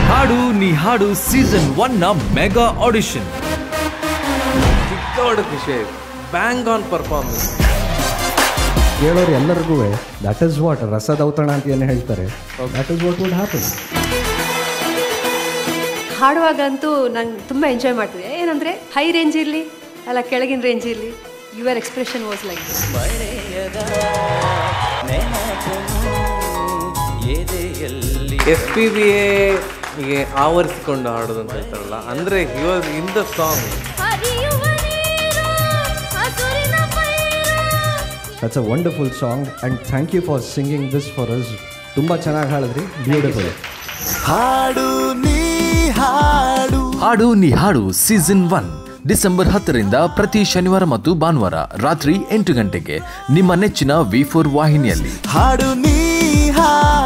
ಹಾಡು ನೀ ಹಾಡು ಸೀಸನ್ ಒನ್ ನ ಮೆಗಾ ಆಡಿಷನ್ ಸಿಕ್ಕಾಡ ಖುಷಿ ಆಯ್ತು ಬ್ಯಾಂಗ್ ಆನ್ ಪರ್ಫಾರ್ಮೆನ್ಸ್ ಕೇಳೋರು ಎಲ್ಲರಿಗೂ ದಟ್ ಇಸ್ ವಾಟ್ ರಸದೌತಣ ಅಂತ ಏನು ಹೇಳ್ತಾರೆ that is what would happen ಹಾಡುವಾಗಂತೂ ನಂಗೆ ತುಂಬ ಎಂಜಾಯ್ ಮಾಡ್ತಿದ್ದೆ ಏನಂದರೆ ಹೈ ರೇಂಜ್ ಇರಲಿ ಅಲ್ಲ ಕೆಳಗಿನ ರೇಂಜ್ ಇರಲಿ your expression was like S P B ಎಗೆ ಆವರಿಸಿಕೊಂಡು ಹಾಡೋದು ಅಂತ ಹೇಳ್ತಾರಲ್ಲ ಅಂದರೆ he was in the song that's a wonderful song and thank you for singing this for us ತುಂಬ ಚೆನ್ನಾಗಿ ಹಾಡಿದ್ರಿ ಬ್ಯೂಟಿಫುಲ್ ಹಾಡು ನೀ ಹಾಡು ಹಾಡು ನೀ ಹಾಡು ಸೀಸನ್ ಒನ್ ಡಿಸೆಂಬರ್ ಹತ್ತರಿಂದ ಪ್ರತಿ ಶನಿವಾರ ಮತ್ತು ಭಾನುವಾರ ರಾತ್ರಿ ಎಂಟು ಗಂಟೆಗೆ ನಿಮ್ಮ ನೆಚ್ಚಿನ ವಿ ಫೋರ್ ವಾಹಿನಿಯಲ್ಲಿ ಹಾಡು ನೀ ಹಾಡು